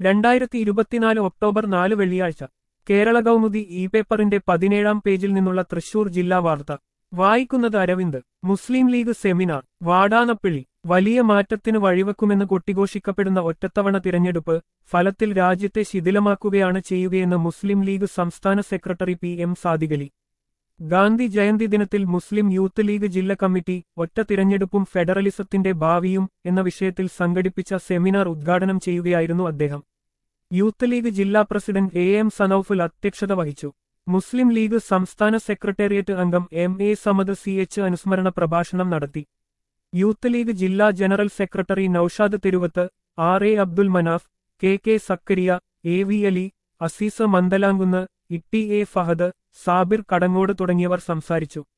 രണ്ടായിരത്തി ഇരുപത്തിനാല് ഒക്ടോബർ നാല് വെള്ളിയാഴ്ച കേരള കൗമുദി ഇ പേപ്പറിന്റെ പതിനേഴാം പേജിൽ നിന്നുള്ള തൃശൂർ ജില്ലാ വാർത്ത വായിക്കുന്നത് Aravind Muslim League seminar Vadanappally വലിയ മാറ്റത്തിന് വഴിവെക്കുമെന്ന് കൊട്ടിഘോഷിക്കപ്പെടുന്ന ഒറ്റത്തവണ തിരഞ്ഞെടുപ്പ് ഫലത്തിൽ രാജ്യത്തെ ശിഥിലമാക്കുകയാണ് ചെയ്യുകയെന്ന് മുസ്ലിം ലീഗ് സംസ്ഥാന സെക്രട്ടറി പി എം സാദിഖലി ഗാന്ധി ജയന്തി ദിനത്തിൽ മുസ്ലിം യൂത്ത് ലീഗ് ജില്ലാ കമ്മിറ്റി ഒറ്റ തിരഞ്ഞെടുപ്പും ഫെഡറലിസത്തിന്റെ ഭാവിയും എന്ന വിഷയത്തിൽ സംഘടിപ്പിച്ച സെമിനാർ ഉദ്ഘാടനം ചെയ്യുകയായിരുന്നു അദ്ദേഹം യൂത്ത് ലീഗ് ജില്ലാ പ്രസിഡന്റ് എ എം സനൌഫുൽ അധ്യക്ഷത വഹിച്ചു മുസ്ലിം ലീഗ് സംസ്ഥാന സെക്രട്ടേറിയറ്റ് അംഗം M A Samad C H അനുസ്മരണ പ്രഭാഷണം നടത്തി യൂത്ത് ലീഗ് ജില്ലാ general secretary Noushad Thiruvath R A Abdul Manaf K K Sakkariya A V Ali Azeez Mandalamkunnu Itti A Fahad Sabir Kadangode തുടങ്ങിയവർ സംസാരിച്ചു